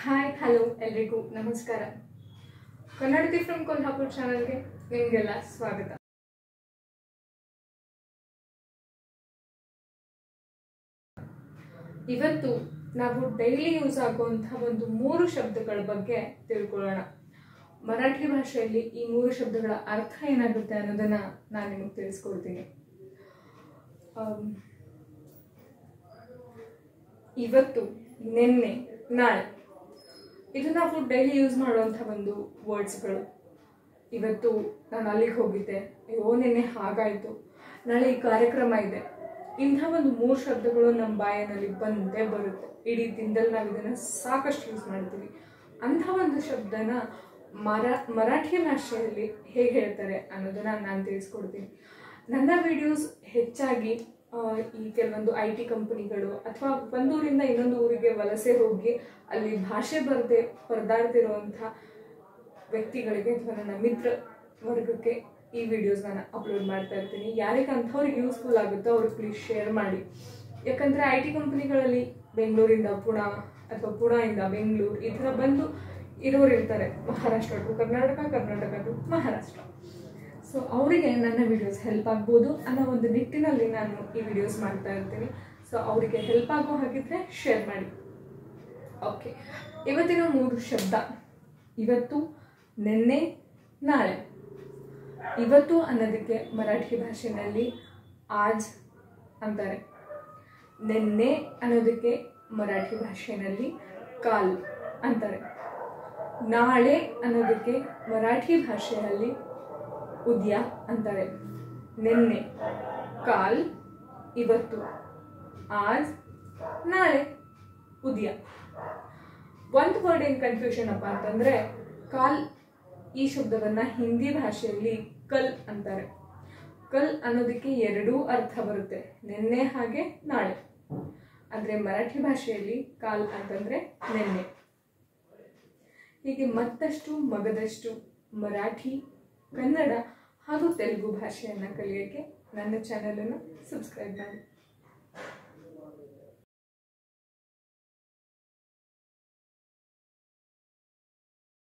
hi hello ಎಲ್ರಿಗೂ ನಮಸ್ಕಾರ ಕನ್ನಡತಿ from Kolhapur ಚಾನಲ್ಗೆ ನಿಮಗೆಲ್ಲ ಸ್ವಾಗತ ಇವತ್ತು ನಾವು ಡೈಲಿ ಯೂಸ್ ಆಗುವಂಥ ಒಂದು ಮೂರು ಶಬ್ದಗಳ ಬಗ್ಗೆ ತಿಳ್ಕೊಳ್ಳೋಣ ಮರಾಠಿ ಭಾಷೆಯಲ್ಲಿ ಈ ಮೂರು ಶಬ್ದಗಳ ಅರ್ಥ ಏನಾಗುತ್ತೆ ಅನ್ನೋದನ್ನ ನಾನು ನಿಮಗೆ ತಿಳಿಸ್ಕೊಡ್ತೀನಿ ಆಮ್, ಇವತ್ತು ನಿನ್ನೆ ನಾಳೆ ಇದು ನಾವು ಡೈಲಿ ಯೂಸ್ ಮಾಡುವಂಥ ಒಂದು ವರ್ಡ್ಸ್ಗಳು ಇವತ್ತು ನಾನು ಅಲ್ಲಿಗೆ ಹೋಗಿದ್ದೆ ಅಯ್ಯೋ ನಿನ್ನೆ ಹಾಗಾಯಿತು ನಾಳೆ ಈ ಕಾರ್ಯಕ್ರಮ ಇದೆ ಇಂಥ ಒಂದು ಮೂರು ಶಬ್ದಗಳು ನಮ್ಮ ಬಾಯಿನಲ್ಲಿ ಬಂದೇ ಬರುತ್ತೆ ಇಡೀ ದಿನದಲ್ಲಿ ನಾವು ಇದನ್ನು ಸಾಕಷ್ಟು ಯೂಸ್ ಮಾಡ್ತೀವಿ ಅಂಥ ಒಂದು ಶಬ್ದನ ಮರಾ ಮರಾಠಿ ಭಾಷೆಯಲ್ಲಿ ಹೇಗೆ ಹೇಳ್ತಾರೆ ಅನ್ನೋದನ್ನ ನಾನು ತಿಳಿಸ್ಕೊಡ್ತೀನಿ ನನ್ನ ವಿಡಿಯೋಸ್ ಹೆಚ್ಚಾಗಿ ಆ, ಈ ಕೆಲವೊಂದು ಐ ಟಿ ಕಂಪನಿಗಳು ಅಥವಾ ಒಂದೂರಿಂದ ಇನ್ನೊಂದು ಊರಿಗೆ ವಲಸೆ ಹೋಗಿ ಅಲ್ಲಿ ಭಾಷೆ ಬರದೆ ಪರದಾಡ್ತಿರುವಂಥ ವ್ಯಕ್ತಿಗಳಿಗೆ ಅಥವಾ ನನ್ನ ಮಿತ್ರ ವರ್ಗಕ್ಕೆ ಈ ವಿಡಿಯೋಸ್ ನಾನು ಅಪ್ಲೋಡ್ ಮಾಡ್ತಾ ಇರ್ತೀನಿ ಯಾರಿಗೆ ಅಂಥವ್ರಿಗೆ ಯೂಸ್ಫುಲ್ ಆಗುತ್ತೋ ಅವ್ರಿಗೆ ಪ್ಲೀಸ್ ಶೇರ್ ಮಾಡಿ ಯಾಕಂದರೆ ಐ ಟಿ ಕಂಪ್ನಿಗಳಲ್ಲಿ ಬೆಂಗಳೂರಿಂದ ಪುಣಾ ಅಥವಾ ಪುಣಾಯಿಂದ ಬೆಂಗಳೂರು ಈ ಥರ ಬಂದು ಇರೋರು ಇರ್ತಾರೆ Maharashtra to Karnataka Karnataka to Maharashtra so ಅವರಿಗೆ ನನ್ನ ವಿಡಿಯೋಸ್ ಹೆಲ್ಪ್ ಆಗ್ಬೋದು ಅನ್ನೋ ಒಂದು ನಿಟ್ಟಿನಲ್ಲಿ ನಾನು ಈ ವಿಡಿಯೋಸ್ ಮಾಡ್ತಾ ಇರ್ತೀನಿ ಸೊ ಅವರಿಗೆ ಹೆಲ್ಪ್ ಆಗೋ ಹಾಗಿದ್ರೆ ಶೇರ್ ಮಾಡಿ ಓಕೆ ಇವತ್ತಿನ ಮೂರು ಶಬ್ದ ಇವತ್ತು ನಿನ್ನೆ ನಾಳೆ ಇವತ್ತು ಅನ್ನೋದಕ್ಕೆ ಮರಾಠಿ ಭಾಷೆಯಲ್ಲಿ ಆಜ್ ಅಂತಾರೆ ನಿನ್ನೆ ಅನ್ನೋದಕ್ಕೆ ಮರಾಠಿ ಭಾಷೆಯಲ್ಲಿ ಕಾಲ್ ಅಂತಾರೆ ನಾಳೆ ಅನ್ನೋದಕ್ಕೆ ಮರಾಠಿ ಭಾಷೆಯಲ್ಲಿ ಉದ್ಯ ಅಂತಾರೆ ನಿನ್ನೆ ಕಾಲ್ ಇವತ್ತು ಆಜ್ ನಾಳೆ ಉದ್ಯ ಒಂದು ವರ್ಡ್ ಏನು ಕನ್ಫ್ಯೂಷನ್ ಅಪ್ಪ ಅಂತಂದ್ರೆ ಕಾಲ್ ಈ ಶಬ್ದವನ್ನ ಹಿಂದಿ ಭಾಷೆಯಲ್ಲಿ ಕಲ್ ಅಂತಾರೆ ಕಲ್ ಅನ್ನೋದಕ್ಕೆ ಎರಡೂ ಅರ್ಥ ಬರುತ್ತೆ ನಿನ್ನೆ ಹಾಗೆ ನಾಳೆ ಅಂದ್ರೆ ಮರಾಠಿ ಭಾಷೆಯಲ್ಲಿ ಕಾಲ್ ಅಂತಂದ್ರೆ ನಿನ್ನೆ ಹೀಗೆ ಮತ್ತಷ್ಟು ಮಗದಷ್ಟು ಮರಾಠಿ ಕನ್ನಡ ಹಾಗೂ ತೆಲುಗು ಭಾಷೆಯನ್ನು ಕಲಿಯೋಕ್ಕೆ ನನ್ನ ಚಾನಲನ್ನು ಸಬ್ಸ್ಕ್ರೈಬ್ ಮಾಡಿ